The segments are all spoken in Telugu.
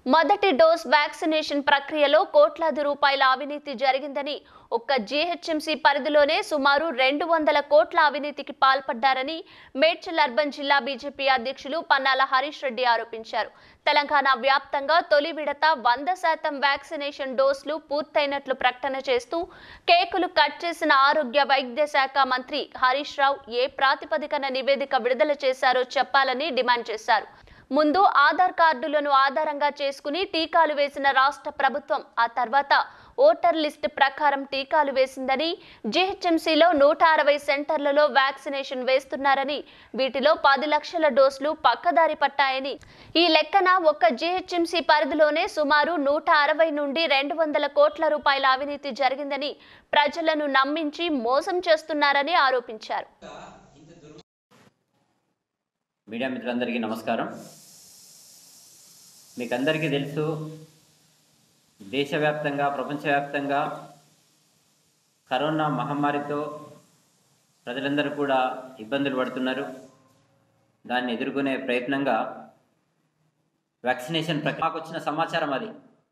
మొదటి డోస్ వ్యాక్సినేషన్ ప్రక్రియలో కోట్లాది రూపాయల అవినీతి జరిగిందని ఒక్క జీహెచ్ఎంసీ పరిధిలోనే సుమారు రెండు వందల కోట్ల అవినీతికి పాల్పడ్డారని మేడ్చల్ అర్బన్ జిల్లా బీజేపీ అధ్యక్షులు పన్నాల హరీష్ రెడ్డి ఆరోపించారు తెలంగాణ వ్యాప్తంగా తొలి విడత వంద శాతం వ్యాక్సినేషన్ డోసులు పూర్తయినట్లు ప్రకటన చేస్తూ కేకులు కట్ చేసిన ఆరోగ్య వైద్య శాఖ మంత్రి హరీష్ రావు ఏ ప్రాతిపదికన నివేదిక విడుదల చేశారో చెప్పాలని డిమాండ్ చేశారు ముందు ఆధార్ కార్డులను ఆధారంగా చేసుకుని టీకాలు వేసిన రాష్ట్ర ప్రభుత్వం ఆ తర్వాత ఓటర్ లిస్ట్ ప్రకారం టీకాలు వేసిందని జీహెచ్ఎంసీలో నూట అరవై సెంటర్లలో వ్యాక్సినేషన్ వేస్తున్నారని వీటిలో పది లక్షల డోసులు పక్కదారి పట్టాయని ఈ లెక్కన ఒక్క జీహెచ్ఎంసీ పరిధిలోనే సుమారు నూట అరవై నుండి రెండు వందల కోట్ల రూపాయల అవినీతి జరిగిందని ప్రజలను నమ్మించి మోసం చేస్తున్నారని ఆరోపించారు మీడియా మిత్రులందరికీ నమస్కారం మీకు అందరికీ తెలుసు దేశవ్యాప్తంగా ప్రపంచవ్యాప్తంగా కరోనా మహమ్మారితో ప్రజలందరూ కూడా ఇబ్బందులు పడుతున్నారు దాన్ని ఎదుర్కొనే ప్రయత్నంగా వ్యాక్సినేషన్ ప్రక్రియ మాకు వచ్చిన సమాచారం అది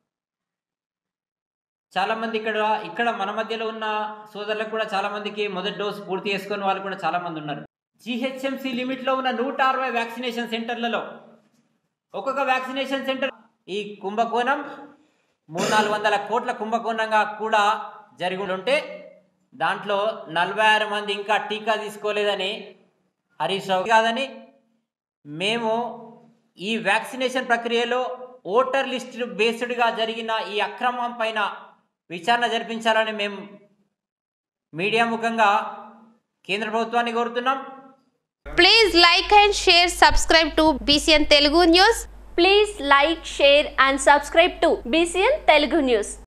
చాలామంది ఇక్కడ ఇక్కడ మన మధ్యలో ఉన్న సోదరులకు కూడా చాలామందికి మొదటి డోస్ పూర్తి చేసుకున్న వాళ్ళు కూడా చాలామంది ఉన్నారు జిహెచ్ఎంసి లిమిట్లో ఉన్న నూట అరవై వ్యాక్సినేషన్ సెంటర్లలో ఒక్కొక్క వ్యాక్సినేషన్ సెంటర్ ఈ కుంభకోణం మూడు నాలుగు వందల కోట్ల కుంభకోణంగా కూడా జరిగి ఉంటే దాంట్లో నలభై ఆరు మంది ఇంకా టీకా తీసుకోలేదని హరీష్ రావు కాదని మేము ఈ వ్యాక్సినేషన్ ప్రక్రియలో ఓటర్ లిస్ట్ బేస్డ్గా జరిగిన ఈ అక్రమం పైన విచారణ జరిపించాలని మేము మీడియా ముఖంగా కేంద్ర ప్రభుత్వాన్ని కోరుతున్నాం Please like and share, subscribe to BCN Telugu News. Please like share and subscribe to BCN Telugu news